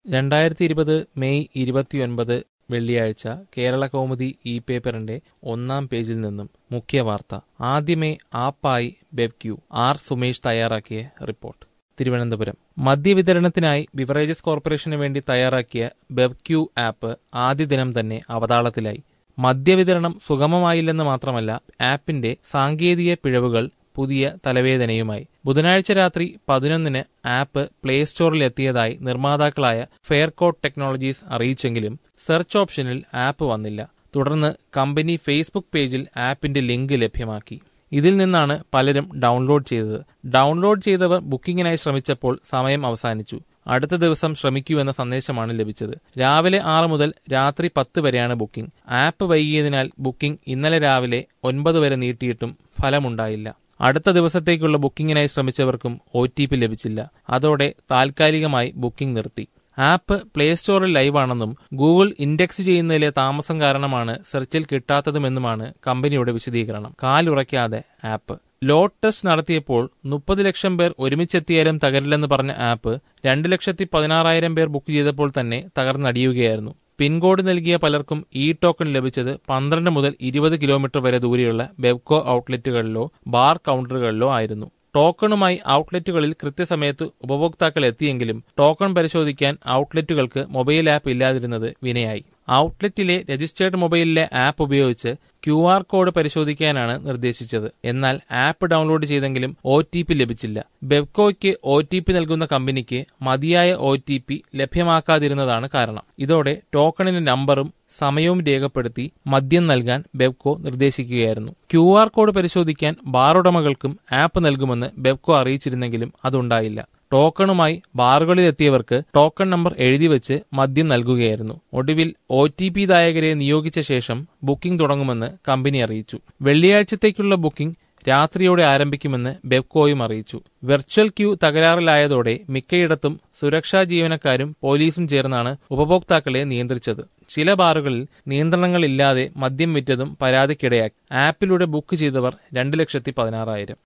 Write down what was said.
രണ്ടായിരത്തി ഇരുപത് മെയ് ഇരുപത്തിയൊൻപത് വെള്ളിയാഴ്ച കേരള കൗമുദി ഇ പേപ്പറിന്റെ ഒന്നാം പേജിൽ നിന്നും മുഖ്യ വാർത്ത ആദ്യമേ ആപ്പായി ബെബ്ക്യൂ ആർ സുമേഷ് തയ്യാറാക്കിയ റിപ്പോർട്ട് തിരുവനന്തപുരം മദ്യവിതരണത്തിനായി ബിവറേജസ് കോർപ്പറേഷന് വേണ്ടി തയ്യാറാക്കിയ ബെബ്ക്യൂ ആപ്പ് ആദ്യ ദിനം തന്നെ അവതാളത്തിലായി മദ്യവിതരണം സുഗമമായില്ലെന്ന് മാത്രമല്ല ആപ്പിന്റെ സാങ്കേതിക പിഴവുകൾ പുതിയ തലവേദനയുമായി ബുധനാഴ്ച രാത്രി പതിനൊന്നിന് ആപ്പ് പ്ലേ സ്റ്റോറിൽ എത്തിയതായി നിർമ്മാതാക്കളായ ഫെയർകോട്ട് ടെക്നോളജീസ് അറിയിച്ചെങ്കിലും സെർച്ച് ഓപ്ഷനിൽ ആപ്പ് വന്നില്ല തുടർന്ന് കമ്പനി ഫേസ്ബുക്ക് പേജിൽ ആപ്പിന്റെ ലിങ്ക് ലഭ്യമാക്കി ഇതിൽ നിന്നാണ് പലരും ഡൗൺലോഡ് ചെയ്തത് ഡൗൺലോഡ് ചെയ്തവർ ബുക്കിംഗിനായി ശ്രമിച്ചപ്പോൾ സമയം അവസാനിച്ചു അടുത്ത ദിവസം ശ്രമിക്കൂ എന്ന സന്ദേശമാണ് ലഭിച്ചത് രാവിലെ ആറ് മുതൽ രാത്രി പത്ത് വരെയാണ് ബുക്കിംഗ് ആപ്പ് വൈകിയതിനാൽ ബുക്കിംഗ് ഇന്നലെ രാവിലെ ഒൻപത് വരെ നീട്ടിയിട്ടും ഫലമുണ്ടായില്ല അടുത്ത ദിവസത്തേക്കുള്ള ബുക്കിംഗിനായി ശ്രമിച്ചവർക്കും ഒ ടി പി ലഭിച്ചില്ല അതോടെ താൽക്കാലികമായി ബുക്കിംഗ് നിർത്തി ആപ്പ് പ്ലേ സ്റ്റോറിൽ ലൈവാണെന്നും ഗൂഗിൾ ഇൻഡെക്സ് ചെയ്യുന്നതിലെ താമസം കാരണമാണ് സെർച്ചിൽ കിട്ടാത്തതുമെന്നുമാണ് കമ്പനിയുടെ വിശദീകരണം കാലുറയ്ക്കാതെ ആപ്പ് ലോഡ് ടെസ്റ്റ് നടത്തിയപ്പോൾ മുപ്പത് ലക്ഷം പേർ ഒരുമിച്ചെത്തിയാലും തകരില്ലെന്ന് പറഞ്ഞ ആപ്പ് രണ്ട് ലക്ഷത്തി പതിനാറായിരം പേർ ബുക്ക് ചെയ്തപ്പോൾ തന്നെ തകർന്നടിയുകയായിരുന്നു പിൻകോഡ് നൽകിയ പലർക്കും ഇ ടോക്കൺ ലഭിച്ചത് പന്ത്രണ്ട് മുതൽ ഇരുപത് കിലോമീറ്റർ വരെ ദൂരെയുള്ള ബെബ്കോ ഔട്ട്ലെറ്റുകളിലോ ബാർ കൗണ്ടറുകളിലോ ആയിരുന്നു ടോക്കണുമായി ഔട്ട്ലെറ്റുകളിൽ കൃത്യസമയത്ത് ഉപഭോക്താക്കൾ എത്തിയെങ്കിലും ടോക്കൺ പരിശോധിക്കാൻ ഔട്ട്ലെറ്റുകൾക്ക് മൊബൈൽ ആപ്പ് ഇല്ലാതിരുന്നത് വിനയായി ഔട്ട്ലെറ്റിലെ രജിസ്റ്റേർഡ് മൊബൈലിലെ ആപ്പ് ഉപയോഗിച്ച് ക്യു ആർ കോഡ് പരിശോധിക്കാനാണ് നിർദ്ദേശിച്ചത് എന്നാൽ ആപ്പ് ഡൗൺലോഡ് ചെയ്തെങ്കിലും ഒ ടി പി ലഭിച്ചില്ല ബെബ്കോയ്ക്ക് ഒ ടി പി നൽകുന്ന കമ്പനിക്ക് മതിയായ ഒ ടി പി ലഭ്യമാക്കാതിരുന്നതാണ് കാരണം ഇതോടെ ടോക്കണിന്റെ നമ്പറും സമയവും രേഖപ്പെടുത്തി മദ്യം നൽകാൻ ബെബ്കോ നിർദ്ദേശിക്കുകയായിരുന്നു ക്യു ആർ കോഡ് പരിശോധിക്കാൻ ബാറുടമകൾക്കും ആപ്പ് നൽകുമെന്ന് ബെബ്കോ അറിയിച്ചിരുന്നെങ്കിലും അതുണ്ടായില്ല ടോക്കണുമായി ബാറുകളിലെത്തിയവർക്ക് ടോക്കൺ നമ്പർ എഴുതിവെച്ച് മദ്യം നൽകുകയായിരുന്നു ഒടുവിൽ ഒ ടി പി ദായകരെ നിയോഗിച്ച ശേഷം ബുക്കിംഗ് തുടങ്ങുമെന്ന് കമ്പനി അറിയിച്ചു വെള്ളിയാഴ്ചത്തേക്കുള്ള ബുക്കിംഗ് രാത്രിയോടെ ആരംഭിക്കുമെന്ന് ബെബ്കോയും അറിയിച്ചു വെർച്വൽ ക്യൂ തകരാറിലായതോടെ മിക്കയിടത്തും സുരക്ഷാ ജീവനക്കാരും പോലീസും ചേർന്നാണ് ഉപഭോക്താക്കളെ നിയന്ത്രിച്ചത് ചില ബാറുകളിൽ നിയന്ത്രണങ്ങളില്ലാതെ മദ്യം വിറ്റതും പരാതിക്കിടയാക്കി ആപ്പിലൂടെ ബുക്ക് ചെയ്തവർ രണ്ട് ലക്ഷത്തി പതിനാറായിരം